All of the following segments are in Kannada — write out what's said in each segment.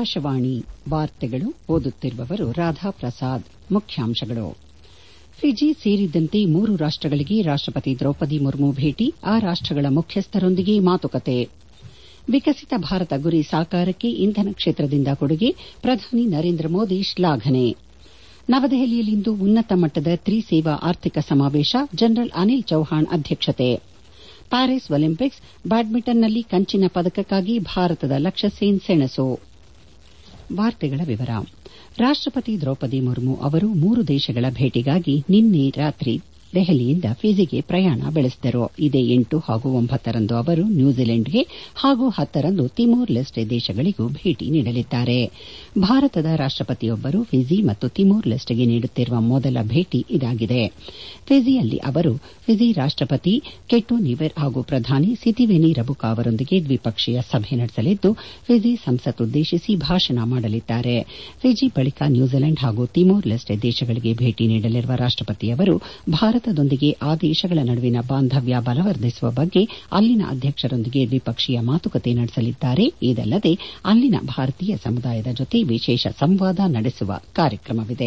ಆಕಾಶವಾಣಿ ವಾರ್ತೆಗಳು ಓದುತ್ತಿರುವವರು ರಾಧಾಪ್ರಸಾದ್ ಮುಖ್ಯಾಂಶಗಳು ಫಿಜಿ ಸೇರಿದಂತೆ ಮೂರು ರಾಷ್ಟಗಳಿಗೆ ರಾಷ್ಟಪತಿ ದ್ರೌಪದಿ ಮುರ್ಮು ಭೇಟಿ ಆ ರಾಷ್ಟಗಳ ಮುಖ್ಯಸ್ಥರೊಂದಿಗೆ ಮಾತುಕತೆ ವಿಕಸಿತ ಭಾರತ ಗುರಿ ಸಾಕಾರಕ್ಕೆ ಇಂಧನ ಕ್ಷೇತ್ರದಿಂದ ಕೊಡುಗೆ ಪ್ರಧಾನಿ ನರೇಂದ್ರ ಮೋದಿ ಶ್ಲಾಘನೆ ನವದೆಹಲಿಯಲ್ಲಿಂದು ಉನ್ನತ ಮಟ್ಟದ ತ್ರಿಸೇವಾ ಆರ್ಥಿಕ ಸಮಾವೇಶ ಜನರಲ್ ಅನಿಲ್ ಚೌಹಾಣ್ ಅಧ್ಯಕ್ಷತೆ ಪ್ಯಾರಿಸ್ ಒಲಿಂಪಿಕ್ಸ್ ಬ್ಯಾಡ್ಮಿಂಟನ್ನಲ್ಲಿ ಕಂಚಿನ ಪದಕಕ್ಕಾಗಿ ಭಾರತದ ಲಕ್ಷ್ಯ ಸೇನ್ ಸೆಣಸು ರಾಷ್ಟಪತಿ ದ್ರೌಪದಿ ಮುರ್ಮು ಅವರು ಮೂರು ದೇಶಗಳ ಭೇಟಿಗಾಗಿ ನಿನ್ನೆ ರಾತ್ರಿ ದೆಹಲಿಯಿಂದ ಫಿಜಿಗೆ ಪ್ರಯಾಣ ಬೆಳೆಸಿದರು ಇದೇ ಎಂಟು ಹಾಗೂ ಒಂಬತ್ತರಂದು ಅವರು ನ್ಯೂಜಿಲೆಂಡ್ಗೆ ಹಾಗೂ ಹತ್ತರಂದು ತಿಮೋರ್ ಲೆಸ್ಟೆ ದೇಶಗಳಿಗೂ ಭೇಟಿ ನೀಡಲಿದ್ದಾರೆ ಭಾರತದ ರಾಷ್ಟಪತಿಯೊಬ್ಬರು ಫಿಜಿ ಮತ್ತು ತಿಮೋರ್ ಲೆಸ್ಟೆಗೆ ನೀಡುತ್ತಿರುವ ಮೊದಲ ಭೇಟಿ ಇದಾಗಿದೆ ಫಿಜಿಯಲ್ಲಿ ಅವರು ಫಿಜಿ ರಾಷ್ಟಪತಿ ಕೆಟೋನಿವೆರ್ ಹಾಗೂ ಪ್ರಧಾನಿ ಸಿತಿವೆನಿ ರಬುಕಾ ಅವರೊಂದಿಗೆ ದ್ವಿಪಕ್ಷೀಯ ಸಭೆ ನಡೆಸಲಿದ್ದು ಫಿಜಿ ಸಂಸತ್ ಉದ್ದೇಶಿಸಿ ಭಾಷಣ ಮಾಡಲಿದ್ದಾರೆ ಫಿಜಿ ಬಳಿಕ ನ್ಯೂಜಿಲೆಂಡ್ ಹಾಗೂ ತಿಮೋರ್ ಲೆಸ್ಟೆ ದೇಶಗಳಿಗೆ ಭೇಟಿ ನೀಡಲಿರುವ ರಾಷ್ಟಪತಿಯವರು ಭಾರತದೊಂದಿಗೆ ಆ ದೇಶಗಳ ನಡುವಿನ ಬಾಂಧವ್ಯ ಬಲವರ್ಧಿಸುವ ಬಗ್ಗೆ ಅಲ್ಲಿನ ಅಧ್ಯಕ್ಷರೊಂದಿಗೆ ದ್ವಿಪಕ್ಷೀಯ ಮಾತುಕತೆ ನಡೆಸಲಿದ್ದಾರೆ ಇದಲ್ಲದೆ ಅಲ್ಲಿನ ಭಾರತೀಯ ಸಮುದಾಯದ ಜೊತೆ ವಿಶೇಷ ಸಂವಾದ ನಡೆಸುವ ಕಾರ್ಯಕ್ರಮವಿದೆ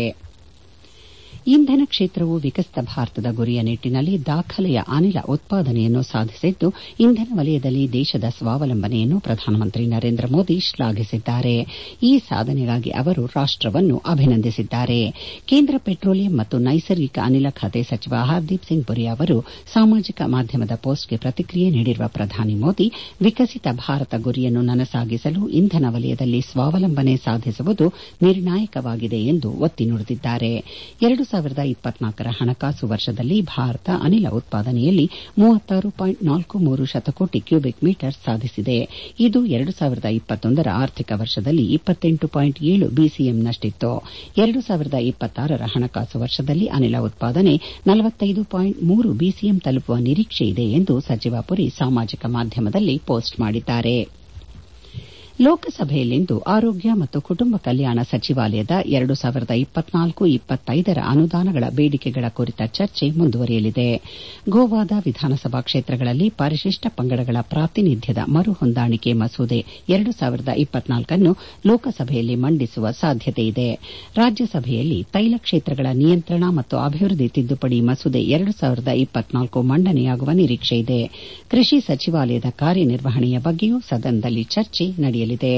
ಇಂಧನ ಕ್ಷೇತ್ರವು ವಿಕಸಿತ ಭಾರತದ ಗುರಿಯ ನಿಟ್ಟನಲ್ಲಿ ದಾಖಲೆಯ ಅನಿಲ ಉತ್ಪಾದನೆಯನ್ನು ಸಾಧಿಸಿದ್ದು ಇಂಧನ ವಲಯದಲ್ಲಿ ದೇಶದ ಸ್ವಾವಲಂಬನೆಯನ್ನು ಪ್ರಧಾನಮಂತ್ರಿ ನರೇಂದ್ರ ಮೋದಿ ಶ್ಲಾಘಿಸಿದ್ದಾರೆ ಈ ಸಾಧನೆಗಾಗಿ ಅವರು ರಾಷ್ಟವನ್ನು ಅಭಿನಂದಿಸಿದ್ದಾರೆ ಕೇಂದ್ರ ಪೆಟ್ರೋಲಿಯಂ ಮತ್ತು ನೈಸರ್ಗಿಕ ಅನಿಲ ಖಾತೆ ಸಚಿವ ಹರ್ದೀಪ್ ಸಿಂಗ್ ಪುರಿ ಅವರು ಸಾಮಾಜಿಕ ಮಾಧ್ಯಮದ ಪೋಸ್ಟ್ಗೆ ಪ್ರತಿಕ್ರಿಯೆ ನೀಡಿರುವ ಪ್ರಧಾನಿ ಮೋದಿ ವಿಕಸಿತ ಭಾರತ ಗುರಿಯನ್ನು ನನಸಾಗಿಸಲು ಇಂಧನ ವಲಯದಲ್ಲಿ ಸ್ವಾವಲಂಬನೆ ಸಾಧಿಸುವುದು ನಿರ್ಣಾಯಕವಾಗಿದೆ ಎಂದು ಒತ್ತಿ ನುಡಿದಿದ್ದಾರೆ ಎರಡು ಸಾವಿರದ ಇಪ್ಪತ್ನಾಲ್ಕರ ಹಣಕಾಸು ವರ್ಷದಲ್ಲಿ ಭಾರತ ಅನಿಲ ಉತ್ಪಾದನೆಯಲ್ಲಿ ಮೂವತ್ತಾರು ಪಾಯಿಂಟ್ ನಾಲ್ಕು ಮೂರು ಶತಕೋಟಿ ಕ್ಯೂಬಿಕ್ ಮೀಟರ್ ಸಾಧಿಸಿದೆ ಇದು ಎರಡು ಸಾವಿರದ ಇಪ್ಪತ್ತೊಂದರ ಆರ್ಥಿಕ ವರ್ಷದಲ್ಲಿ ಇಪ್ಪತ್ತೆಂಟು ಪಾಯಿಂಟ್ ಏಳು ಬಿಸಿಎಂನಷ್ಟಿತ್ತು ಎರಡು ಸಾವಿರದ ಇಪ್ಪತ್ತಾರರ ಹಣಕಾಸು ವರ್ಷದಲ್ಲಿ ಅನಿಲ ಉತ್ಪಾದನೆ ನಲವತ್ತೈದು ಪಾಯಿಂಟ್ ಮೂರು ಬಿಸಿಎಂ ತಲುಪುವ ನಿರೀಕ್ಷೆಯಿದೆ ಎಂದು ಸಚಿವ ಪುರಿ ಸಾಮಾಜಿಕ ಮಾಧ್ಯಮದಲ್ಲಿ ಪೋಸ್ಟ್ ಮಾಡಿದ್ದಾರೆ ಲೋಕಸಭೆಯಲ್ಲಿಂದು ಆರೋಗ್ಯ ಮತ್ತು ಕುಟುಂಬ ಕಲ್ಯಾಣ ಸಚಿವಾಲಯದ ಎರಡು ಸಾವಿರದ ಇಪ್ಪತ್ನಾಲ್ಕು ಇಪ್ಪತ್ತೈದರ ಅನುದಾನಗಳ ಬೇಡಿಕೆಗಳ ಕುರಿತ ಚರ್ಚೆ ಮುಂದುವರಿಯಲಿದೆ ಗೋವಾದ ವಿಧಾನಸಭಾ ಕ್ಷೇತ್ರಗಳಲ್ಲಿ ಪರಿಶಿಷ್ಟ ಪಂಗಡಗಳ ಪ್ರಾತಿನಿಧ್ಯದ ಮರು ಹೊಂದಾಣಿಕೆ ಮಸೂದೆ ಎರಡು ಸಾವಿರದ ಇಪ್ಪತ್ನಾಲ್ಕನ್ನು ಲೋಕಸಭೆಯಲ್ಲಿ ಮಂಡಿಸುವ ಸಾಧ್ಯತೆಯಿದೆ ರಾಜ್ಯಸಭೆಯಲ್ಲಿ ತೈಲ ಕ್ಷೇತ್ರಗಳ ನಿಯಂತ್ರಣ ಮತ್ತು ಅಭಿವೃದ್ಧಿ ತಿದ್ದುಪಡಿ ಮಸೂದೆ ಎರಡು ಸಾವಿರದ ಇಪ್ಪತ್ನಾಲ್ಕು ಮಂಡನೆಯಾಗುವ ನಿರೀಕ್ಷೆಯಿದೆ ಕೃಷಿ ಸಚಿವಾಲಯದ ಕಾರ್ಯನಿರ್ವಹಣೆಯ ಬಗ್ಗೆಯೂ ಸದನದಲ್ಲಿ ಚರ್ಚೆ ನಡೆಯಲಿದೆ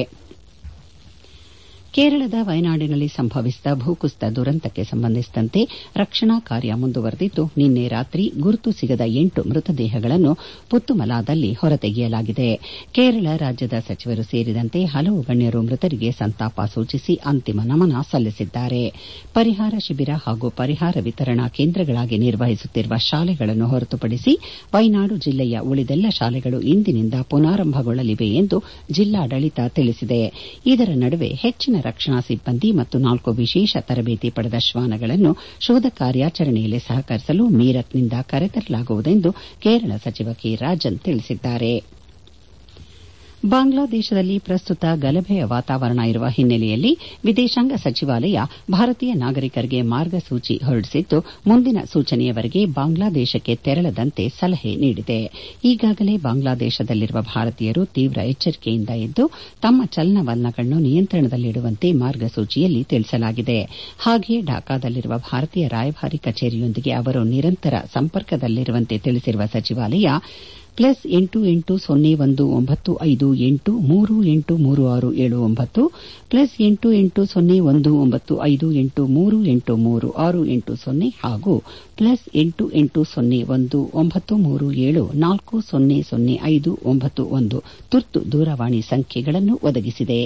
ಕೇರಳದ ವಯನಾಡಿನಲ್ಲಿ ಸಂಭವಿಸಿದ ಭೂಕುಸಿತ ದುರಂತಕ್ಕೆ ಸಂಬಂಧಿಸಿದಂತೆ ರಕ್ಷಣಾ ಕಾರ್ಯ ಮುಂದುವರೆದಿದ್ದು ನಿನ್ನೆ ರಾತ್ರಿ ಗುರುತು ಸಿಗದ ಎಂಟು ಮೃತದೇಹಗಳನ್ನು ಪುತ್ತುಮಲಾದಲ್ಲಿ ಹೊರತೆಗೆಯಲಾಗಿದೆ ಕೇರಳ ರಾಜ್ಯದ ಸಚಿವರು ಸೇರಿದಂತೆ ಹಲವು ಗಣ್ಯರು ಮೃತರಿಗೆ ಸಂತಾಪ ಸೂಚಿಸಿ ಅಂತಿಮ ನಮನ ಸಲ್ಲಿಸಿದ್ದಾರೆ ಪರಿಹಾರ ಶಿಬಿರ ಹಾಗೂ ಪರಿಹಾರ ವಿತರಣಾ ಕೇಂದ್ರಗಳಾಗಿ ನಿರ್ವಹಿಸುತ್ತಿರುವ ಶಾಲೆಗಳನ್ನು ಹೊರತುಪಡಿಸಿ ವಯನಾಡು ಜಿಲ್ಲೆಯ ಉಳಿದೆಲ್ಲ ಶಾಲೆಗಳು ಇಂದಿನಿಂದ ಪುನಾರಂಭಗೊಳ್ಳಲಿವೆ ಎಂದು ಜಿಲ್ಲಾಡಳಿತ ತಿಳಿಸಿದೆ ಇದರ ನಡುವೆ ಹೆಚ್ಚಿನ ರಕ್ಷಣಾ ಸಿಬ್ಬಂದಿ ಮತ್ತು ನಾಲ್ಕು ವಿಶೇಷ ತರಬೇತಿ ಪಡೆದ ಶ್ವಾನಗಳನ್ನು ಶೋಧ ಕಾರ್ಯಾಚರಣೆಯಲ್ಲಿ ಸಹಕರಿಸಲು ಮೀರತ್ನಿಂದ ಕರೆತರಲಾಗುವುದೆಂದು ಕೇರಳ ಸಚಿವ ಕೆ ರಾಜನ್ ತಿಳಿಸಿದ್ದಾರೆ ಬಾಂಗ್ಲಾದೇಶದಲ್ಲಿ ಪ್ರಸ್ತುತ ಗಲಭೆಯ ವಾತಾವರಣ ಇರುವ ಹಿನ್ನೆಲೆಯಲ್ಲಿ ವಿದೇಶಾಂಗ ಸಚಿವಾಲಯ ಭಾರತೀಯ ನಾಗರಿಕರಿಗೆ ಮಾರ್ಗಸೂಚಿ ಹೊರಡಿಸಿದ್ದು ಮುಂದಿನ ಸೂಚನೆಯವರೆಗೆ ಬಾಂಗ್ಲಾದೇಶಕ್ಕೆ ತೆರಳದಂತೆ ಸಲಹೆ ನೀಡಿದೆ ಈಗಾಗಲೇ ಬಾಂಗ್ಲಾದೇಶದಲ್ಲಿರುವ ಭಾರತೀಯರು ತೀವ್ರ ಎಚ್ಚರಿಕೆಯಿಂದ ಇದ್ದು ತಮ್ಮ ಚಲನವಲನಗಳನ್ನು ನಿಯಂತ್ರಣದಲ್ಲಿಡುವಂತೆ ಮಾರ್ಗಸೂಚಿಯಲ್ಲಿ ತಿಳಿಸಲಾಗಿದೆ ಹಾಗೆಯೇ ಢಾಕಾದಲ್ಲಿರುವ ಭಾರತೀಯ ರಾಯಭಾರಿ ಕಚೇರಿಯೊಂದಿಗೆ ಅವರು ನಿರಂತರ ಸಂಪರ್ಕದಲ್ಲಿರುವಂತೆ ತಿಳಿಸಿರುವ ಸಚಿವಾಲಯ ಪ್ಲಸ್ ಎಂಟು ಎಂಟು ಸೊನ್ನೆ ಒಂದು ಒಂಬತ್ತು ಐದು ಎಂಟು ಮೂರು ಎಂಟು ಮೂರು ಆರು ಏಳು ಒಂಬತ್ತು ಪ್ಲಸ್ ಎಂಟು ಎಂಟು ಸೊನ್ನೆ ಒಂದು ಒಂಬತ್ತು ಐದು ಎಂಟು ಮೂರು ಎಂಟು ಮೂರು ಆರು ಎಂಟು ಸೊನ್ನೆ ಹಾಗೂ ಪ್ಲಸ್ ಎಂಟು ಎಂಟು ಸೊನ್ನೆ ಒಂದು ಒಂಬತ್ತು ಮೂರು ಏಳು ನಾಲ್ಕು ಸೊನ್ನೆ ಸೊನ್ನೆ ಐದು ಒಂಬತ್ತು ಒಂದು ತುರ್ತು ದೂರವಾಣಿ ಸಂಖ್ಯೆಗಳನ್ನು ಒದಗಿಸಿದೆ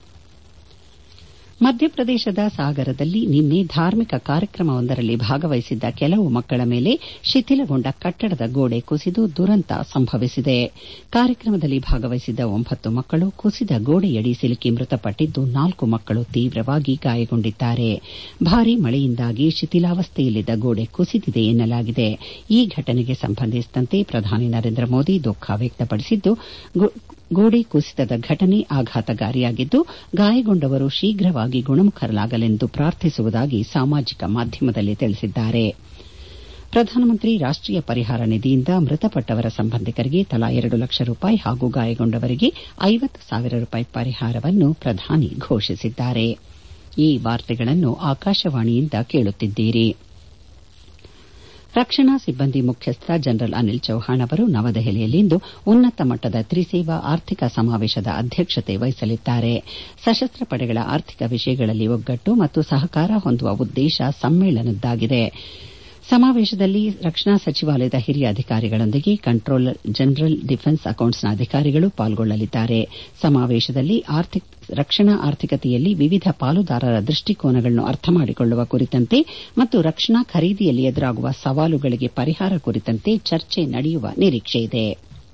ಮಧ್ಯಪ್ರದೇಶದ ಸಾಗರದಲ್ಲಿ ನಿನ್ನೆ ಧಾರ್ಮಿಕ ಕಾರ್ಯಕ್ರಮವೊಂದರಲ್ಲಿ ಭಾಗವಹಿಸಿದ್ದ ಕೆಲವು ಮಕ್ಕಳ ಮೇಲೆ ಶಿಥಿಲಗೊಂಡ ಕಟ್ಟಡದ ಗೋಡೆ ಕುಸಿದು ದುರಂತ ಸಂಭವಿಸಿದೆ ಕಾರ್ಯಕ್ರಮದಲ್ಲಿ ಭಾಗವಹಿಸಿದ್ದ ಒಂಬತ್ತು ಮಕ್ಕಳು ಕುಸಿದ ಗೋಡೆಯಡಿ ಸಿಲುಕಿ ಮೃತಪಟ್ಟಿದ್ದು ನಾಲ್ಕು ಮಕ್ಕಳು ತೀವ್ರವಾಗಿ ಗಾಯಗೊಂಡಿದ್ದಾರೆ ಭಾರೀ ಮಳೆಯಿಂದಾಗಿ ಶಿಥಿಲಾವಸ್ಥೆಯಲ್ಲಿದ್ದ ಗೋಡೆ ಕುಸಿದಿದೆ ಎನ್ನಲಾಗಿದೆ ಈ ಘಟನೆಗೆ ಸಂಬಂಧಿಸಿದಂತೆ ಪ್ರಧಾನಿ ನರೇಂದ್ರ ಮೋದಿ ದುಃಖ ವ್ಯಕ್ತಪಡಿಸಿದ್ದು ಗೋಡೆ ಕುಸಿತದ ಘಟನೆ ಆಘಾತಕಾರಿಯಾಗಿದ್ದು ಗಾಯಗೊಂಡವರು ಶೀಘ್ರವಾಗಿ ಗುಣಮುಖರಾಗಲೆಂದು ಪ್ರಾರ್ಥಿಸುವುದಾಗಿ ಸಾಮಾಜಿಕ ಮಾಧ್ಯಮದಲ್ಲಿ ತಿಳಿಸಿದ್ದಾರೆ ಪ್ರಧಾನಮಂತ್ರಿ ರಾಷ್ಟೀಯ ಪರಿಹಾರ ನಿಧಿಯಿಂದ ಮೃತಪಟ್ಟವರ ಸಂಬಂಧಿಕರಿಗೆ ತಲಾ ಎರಡು ಲಕ್ಷ ರೂಪಾಯಿ ಹಾಗೂ ಗಾಯಗೊಂಡವರಿಗೆ ಐವತ್ತು ಸಾವಿರ ರೂಪಾಯಿ ಪರಿಹಾರವನ್ನು ಪ್ರಧಾನಿ ಘೋಷಿಸಿದ್ದಾರೆ ಈ ವಾರ್ತೆಗಳನ್ನು ಆಕಾಶವಾಣಿಯಿಂದ ಕೇಳುತ್ತಿದ್ದೀರಿ ರಕ್ಷಣಾ ಸಿಬ್ಬಂದಿ ಮುಖ್ಯಸ್ಥ ಜನರಲ್ ಅನಿಲ್ ಚೌಹಾಣ್ ಅವರು ನವದೆಹಲಿಯಲ್ಲಿಂದು ಉನ್ನತ ಮಟ್ಟದ ತ್ರಿಸೇವಾ ಆರ್ಥಿಕ ಸಮಾವೇಶದ ಅಧ್ಯಕ್ಷತೆ ವಹಿಸಲಿದ್ದಾರೆ ಸಶಸ್ತ್ರ ಪಡೆಗಳ ಆರ್ಥಿಕ ವಿಷಯಗಳಲ್ಲಿ ಒಗ್ಗಟ್ಟು ಮತ್ತು ಸಹಕಾರ ಹೊಂದುವ ಉದ್ದೇಶ ಸಮ್ಮೇಳನದ್ದಾಗಿದೆ ಸಮಾವೇಶದಲ್ಲಿ ರಕ್ಷಣಾ ಸಚಿವಾಲಯದ ಹಿರಿಯ ಅಧಿಕಾರಿಗಳೊಂದಿಗೆ ಕಂಟ್ರೋಲರ್ ಜನರಲ್ ಡಿಫೆನ್ಸ್ ಅಕೌಂಟ್ಸ್ನ ಅಧಿಕಾರಿಗಳು ಪಾಲ್ಗೊಳ್ಳಲಿದ್ದಾರೆ ಸಮಾವೇಶದಲ್ಲಿ ರಕ್ಷಣಾ ಆರ್ಥಿಕತೆಯಲ್ಲಿ ವಿವಿಧ ಪಾಲುದಾರರ ದೃಷ್ಟಿಕೋನಗಳನ್ನು ಅರ್ಥ ಮಾಡಿಕೊಳ್ಳುವ ಕುರಿತಂತೆ ಮತ್ತು ರಕ್ಷಣಾ ಖರೀದಿಯಲ್ಲಿ ಎದುರಾಗುವ ಸವಾಲುಗಳಿಗೆ ಪರಿಹಾರ ಕುರಿತಂತೆ ಚರ್ಚೆ ನಡೆಯುವ ನಿರೀಕ್ಷೆಯಿದೆ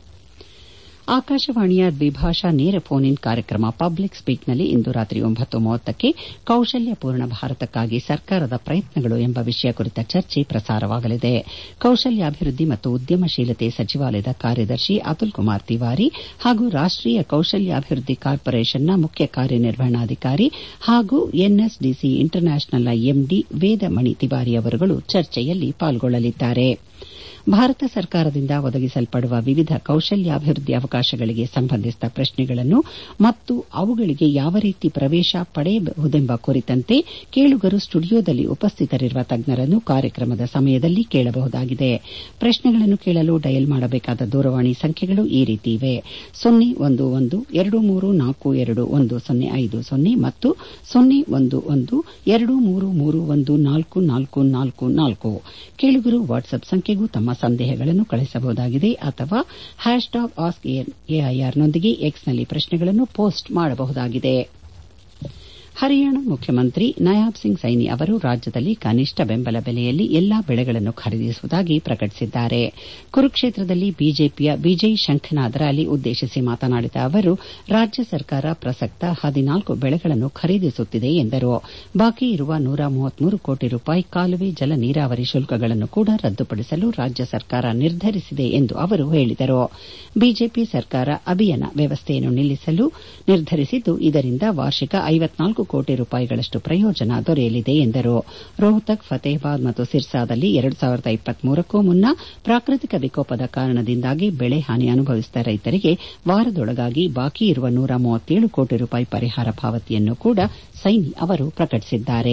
ಆಕಾಶವಾಣಿಯ ದ್ವಿಭಾಷಾ ನೇರ ಫೋನ್ ಇನ್ ಕಾರ್ಯಕ್ರಮ ಪಬ್ಲಿಕ್ ಸ್ಪೀಕ್ನಲ್ಲಿ ಇಂದು ರಾತ್ರಿ ಒಂಬತ್ತು ಮೂವತ್ತಕ್ಕೆ ಕೌಶಲ್ಯಪೂರ್ಣ ಭಾರತಕ್ಕಾಗಿ ಸರ್ಕಾರದ ಪ್ರಯತ್ನಗಳು ಎಂಬ ವಿಷಯ ಕುರಿತ ಚರ್ಚೆ ಪ್ರಸಾರವಾಗಲಿದೆ ಕೌಶಲ್ಯಾಭಿವೃದ್ಧಿ ಮತ್ತು ಉದ್ಯಮಶೀಲತೆ ಸಚಿವಾಲಯದ ಕಾರ್ಯದರ್ಶಿ ಅತುಲ್ ಕುಮಾರ್ ತಿವಾರಿ ಹಾಗೂ ರಾಷ್ಟೀಯ ಕೌಶಲ್ಯಾಭಿವೃದ್ಧಿ ಕಾರ್ಪೊರೇಷನ್ನ ಮುಖ್ಯ ಕಾರ್ಯನಿರ್ವಹಣಾಧಿಕಾರಿ ಹಾಗೂ ಎನ್ಎಸ್ಡಿಸಿ ಇಂಟರ್ನ್ಯಾಷನಲ್ನ ಎಂಡಿ ವೇದಮಣಿ ತಿವಾರಿ ಅವರುಗಳು ಚರ್ಚೆಯಲ್ಲಿ ಪಾಲ್ಗೊಳ್ಳಲಿದ್ದಾರೆ ಭಾರತ ಸರ್ಕಾರದಿಂದ ಒದಗಿಸಲ್ಪಡುವ ವಿವಿಧ ಕೌಶಲ್ಯಾಭಿವೃದ್ಧಿ ಅವಕಾಶಗಳಿಗೆ ಸಂಬಂಧಿಸಿದ ಪ್ರಶ್ನೆಗಳನ್ನು ಮತ್ತು ಅವುಗಳಿಗೆ ಯಾವ ರೀತಿ ಪ್ರವೇಶ ಪಡೆಯಬಹುದೆಂಬ ಕುರಿತಂತೆ ಕೇಳುಗರು ಸ್ಟುಡಿಯೋದಲ್ಲಿ ಉಪಸ್ಥಿತರಿರುವ ತಜ್ಞರನ್ನು ಕಾರ್ಯಕ್ರಮದ ಸಮಯದಲ್ಲಿ ಕೇಳಬಹುದಾಗಿದೆ ಪ್ರಶ್ನೆಗಳನ್ನು ಕೇಳಲು ಡಯಲ್ ಮಾಡಬೇಕಾದ ದೂರವಾಣಿ ಸಂಖ್ಯೆಗಳು ಈ ರೀತಿ ಇವೆ ಸೊನ್ನೆ ಒಂದು ಒಂದು ಎರಡು ಮೂರು ನಾಲ್ಕು ಎರಡು ಒಂದು ಸೊನ್ನೆ ಐದು ಸೊನ್ನೆ ಮತ್ತು ಸೊನ್ನೆ ಒಂದು ಒಂದು ಎರಡು ಮೂರು ಮೂರು ಒಂದು ನಾಲ್ಕು ನಾಲ್ಕು ನಾಲ್ಕು ನಾಲ್ಕು ಕೇಳುಗರು ವಾಟ್ಸ್ಆಪ್ ಸಂಖ್ಯೆಗೂ ತಮ್ಮ ಸಂದೇಹಗಳನ್ನು ಕಳಿಸಬಹುದಾಗಿದೆ ಅಥವಾ ಹ್ಯಾಶ್ ಟ್ಯಾಗ್ ಆಸ್ಕ್ ಎಐಆರ್ನೊಂದಿಗೆ ಎಕ್ಸ್ನಲ್ಲಿ ಪ್ರಶ್ನೆಗಳನ್ನು ಪೋಸ್ಟ್ ಮಾಡಬಹುದಾಗಿದೆ ಹರಿಯಾಣ ಮುಖ್ಯಮಂತ್ರಿ ನಯಾಬ್ ಸಿಂಗ್ ಸೈನಿ ಅವರು ರಾಜ್ಯದಲ್ಲಿ ಕನಿಷ್ಠ ಬೆಂಬಲ ಬೆಲೆಯಲ್ಲಿ ಎಲ್ಲಾ ಬೆಳೆಗಳನ್ನು ಖರೀದಿಸುವುದಾಗಿ ಪ್ರಕಟಿಸಿದ್ದಾರೆ ಕುರುಕ್ಷೇತ್ರದಲ್ಲಿ ಬಿಜೆಪಿಯ ವಿಜಯ್ ಶಂಖನಾಥ್ ರ್ಯಾಲಿ ಉದ್ದೇಶಿಸಿ ಮಾತನಾಡಿದ ಅವರು ರಾಜ್ಯ ಸರ್ಕಾರ ಪ್ರಸಕ್ತ ಹದಿನಾಲ್ಕು ಬೆಳೆಗಳನ್ನು ಖರೀದಿಸುತ್ತಿದೆ ಎಂದರು ಬಾಕಿ ಇರುವ ನೂರ ಮೂವತ್ಮೂರು ಕೋಟಿ ರೂಪಾಯಿ ಕಾಲುವೆ ಜಲ ನೀರಾವರಿ ಶುಲ್ಕಗಳನ್ನು ಕೂಡ ರದ್ದುಪಡಿಸಲು ರಾಜ್ಯ ಸರ್ಕಾರ ನಿರ್ಧರಿಸಿದೆ ಎಂದು ಅವರು ಹೇಳಿದರು ಬಿಜೆಪಿ ಸರ್ಕಾರ ಅಭಿಯಾನ ವ್ಯವಸ್ಥೆಯನ್ನು ನಿಲ್ಲಿಸಲು ನಿರ್ಧರಿಸಿದ್ದು ಇದರಿಂದ ವಾರ್ಷಿಕ ಐವತ್ನಾಲ್ಕು ಕೋಟಿ ರೂಪಾಯಿಗಳಷ್ಟು ಪ್ರಯೋಜನ ದೊರೆಯಲಿದೆ ಎಂದರು ರೋಹ್ತಕ್ ಫತೇಹಾಬಾದ್ ಮತ್ತು ಸಿರ್ಸಾದಲ್ಲಿ ಎರಡು ಸಾವಿರದ ಇಪ್ಪತ್ಮೂರಕ್ಕೂ ಮುನ್ನ ಪ್ರಾಕೃತಿಕ ವಿಕೋಪದ ಕಾರಣದಿಂದಾಗಿ ಬೆಳೆ ಹಾನಿ ಅನುಭವಿಸಿದ ರೈತರಿಗೆ ವಾರದೊಳಗಾಗಿ ಬಾಕಿ ಇರುವ ನೂರ ಮೂವತ್ತೇಳು ಕೋಟಿ ರೂಪಾಯಿ ಪರಿಹಾರ ಪಾವತಿಯನ್ನು ಕೂಡ ಸೈನಿ ಅವರು ಪ್ರಕಟಿಸಿದ್ದಾರೆ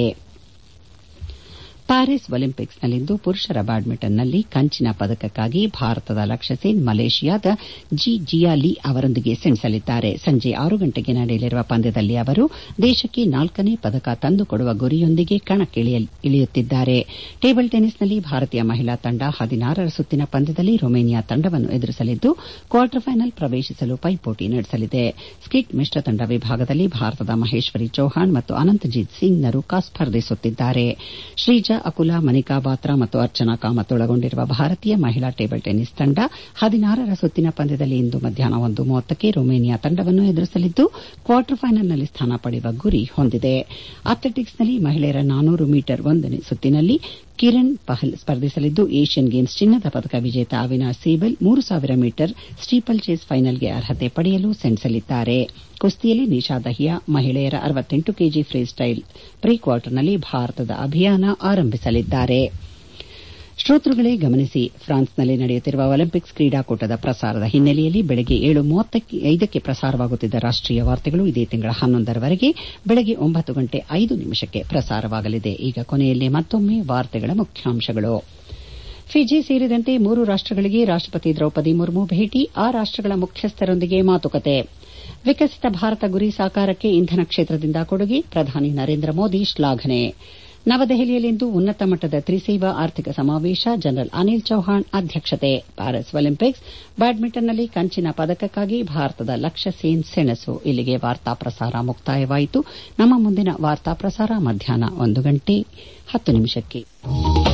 ಪ್ಯಾರಿಸ್ ಒಲಿಂಪಿಕ್ಸ್ನಲ್ಲಿಂದು ಪುರುಷರ ಬ್ಯಾಡ್ಮಿಂಟನ್ನಲ್ಲಿ ಕಂಚಿನ ಪದಕಕ್ಕಾಗಿ ಭಾರತದ ಲಕ್ಷ್ಯ ಸೇನ್ ಮಲೇಷಿಯಾದ ಜಿ ಜಿಯಾ ಲೀ ಅವರೊಂದಿಗೆ ಸೆಣಸಲಿದ್ದಾರೆ ಸಂಜೆ ಆರು ಗಂಟೆಗೆ ನಡೆಯಲಿರುವ ಪಂದ್ಯದಲ್ಲಿ ಅವರು ದೇಶಕ್ಕೆ ನಾಲ್ಕನೇ ಪದಕ ತಂದುಕೊಡುವ ಗುರಿಯೊಂದಿಗೆ ಕಣಕ್ಕಿಳಿಯುತ್ತಿದ್ದಾರೆ ಟೇಬಲ್ ಟೆನಿಸ್ನಲ್ಲಿ ಭಾರತೀಯ ಮಹಿಳಾ ತಂಡ ಹದಿನಾರರ ಸುತ್ತಿನ ಪಂದ್ಯದಲ್ಲಿ ರೊಮೇನಿಯಾ ತಂಡವನ್ನು ಎದುರಿಸಲಿದ್ದು ಕ್ವಾರ್ಟರ್ ಫೈನಲ್ ಪ್ರವೇಶಿಸಲು ಪೈಪೋಟಿ ನಡೆಸಲಿದೆ ಸ್ಕಿಟ್ ಮಿಶ್ರ ತಂಡ ವಿಭಾಗದಲ್ಲಿ ಭಾರತದ ಮಹೇಶ್ವರಿ ಚೌಹಾಣ್ ಮತ್ತು ಅನಂತಜಿತ್ ಸಿಂಗ್ ನರೂಕಾ ಸ್ಪರ್ಧಿಸುತ್ತಿದ್ದಾರೆ ಶ್ರೀಜಾ ಅಕುಲಾ ಮನಿಕಾ ಬಾತ್ರಾ ಮತ್ತು ಅರ್ಚನಾ ಕಾಮತ್ ಒಳಗೊಂಡಿರುವ ಭಾರತೀಯ ಮಹಿಳಾ ಟೇಬಲ್ ಟೆನಿಸ್ ತಂಡ ಹದಿನಾರರ ಸುತ್ತಿನ ಪಂದ್ಯದಲ್ಲಿ ಇಂದು ಮಧ್ಯಾಹ್ನ ಒಂದು ಮೂವತ್ತಕ್ಕೆ ರೊಮೇನಿಯಾ ತಂಡವನ್ನು ಎದುರಿಸಲಿದ್ದು ಕ್ವಾರ್ಟರ್ ಫೈನಲ್ನಲ್ಲಿ ಸ್ಥಾನ ಪಡೆಯುವ ಗುರಿ ಹೊಂದಿದೆ ಅಥ್ಲೆಟಿಕ್ಸ್ನಲ್ಲಿ ಮಹಿಳೆಯರ ನಾನೂರು ಮೀಟರ್ ಒಂದನೇ ಸುತ್ತಿನಲ್ಲಿ ಕಿರಣ್ ಪಹಲ್ ಸ್ಪರ್ಧಿಸಲಿದ್ದು ಏಷ್ಯನ್ ಗೇಮ್ಸ್ ಚಿನ್ನದ ಪದಕ ವಿಜೇತ ಅವಿನಾಶ್ ಸೇಬಲ್ ಮೂರು ಸಾವಿರ ಮೀಟರ್ ಸ್ಟೀಪಲ್ ಚೇಸ್ ಫೈನಲ್ಗೆ ಅರ್ಹತೆ ಪಡೆಯಲು ಸೆಣಸಲಿದ್ದಾರೆ ಕುಸ್ತಿಯಲ್ಲಿ ನಿಶಾ ದಹಿಯಾ ಮಹಿಳೆಯರ ಅರವತ್ತೆಂಟು ಕೆಜಿ ಫ್ರೀ ಸ್ಟೈಲ್ ಪ್ರೀ ಕ್ವಾರ್ಟರ್ನಲ್ಲಿ ಭಾರತದ ಅಭಿಯಾನ ಆರಂಭಿಸಲಿದ್ದಾರೆ ಶ್ರೋತೃಗಳೇ ಗಮನಿಸಿ ಫ್ರಾನ್ಸ್ನಲ್ಲಿ ನಡೆಯುತ್ತಿರುವ ಒಲಿಂಪಿಕ್ಸ್ ಕ್ರೀಡಾಕೂಟದ ಪ್ರಸಾರದ ಹಿನ್ನೆಲೆಯಲ್ಲಿ ಬೆಳಗ್ಗೆ ಏಳು ಐದಕ್ಕೆ ಪ್ರಸಾರವಾಗುತ್ತಿದ್ದ ರಾಷ್ಟೀಯ ವಾರ್ತೆಗಳು ಇದೇ ತಿಂಗಳ ಹನ್ನೊಂದರವರೆಗೆ ಬೆಳಗ್ಗೆ ಒಂಬತ್ತು ಗಂಟೆ ಐದು ನಿಮಿಷಕ್ಕೆ ಪ್ರಸಾರವಾಗಲಿದೆ ಈಗ ಕೊನೆಯಲ್ಲಿ ಮತ್ತೊಮ್ಮೆ ವಾರ್ತೆಗಳ ಮುಖ್ಯಾಂಶಗಳು ಫಿಜಿ ಸೇರಿದಂತೆ ಮೂರು ರಾಷ್ಟಗಳಿಗೆ ರಾಷ್ಟಪತಿ ದ್ರೌಪದಿ ಮುರ್ಮು ಭೇಟಿ ಆ ರಾಷ್ಟಗಳ ಮುಖ್ಯಸ್ಥರೊಂದಿಗೆ ಮಾತುಕತೆ ವಿಕಸಿತ ಭಾರತ ಗುರಿ ಸಾಕಾರಕ್ಕೆ ಇಂಧನ ಕ್ಷೇತ್ರದಿಂದ ಕೊಡುಗೆ ಪ್ರಧಾನಿ ನರೇಂದ್ರ ಮೋದಿ ಶ್ಲಾಘನೆ ನವದೆಹಲಿಯಲ್ಲಿಂದು ಉನ್ನತ ಮಟ್ಟದ ತ್ರಿಸೇವಾ ಆರ್ಥಿಕ ಸಮಾವೇಶ ಜನರಲ್ ಅನಿಲ್ ಚೌಹಾಣ್ ಅಧ್ಯಕ್ಷತೆ ಪ್ಯಾರಿಸ್ ಒಲಿಂಪಿಕ್ಸ್ ಬ್ಯಾಡ್ಮಿಂಟನ್ನಲ್ಲಿ ಕಂಚಿನ ಪದಕಕ್ಕಾಗಿ ಭಾರತದ ಲಕ್ಷ್ಯ ಸೇನ್ ಸೆಣಸು ಇಲ್ಲಿಗೆ ವಾರ್ತಾ ಪ್ರಸಾರ ಮುಕ್ತಾಯವಾಯಿತು ನಮ್ಮ ಮುಂದಿನ ವಾರ್ತಾ ಪ್ರಸಾರ ಮಧ್ಯಾಹ್ನ ಒಂದು ಗಂಟೆ ಹತ್ತು ನಿಮಿಷಕ್ಕೆ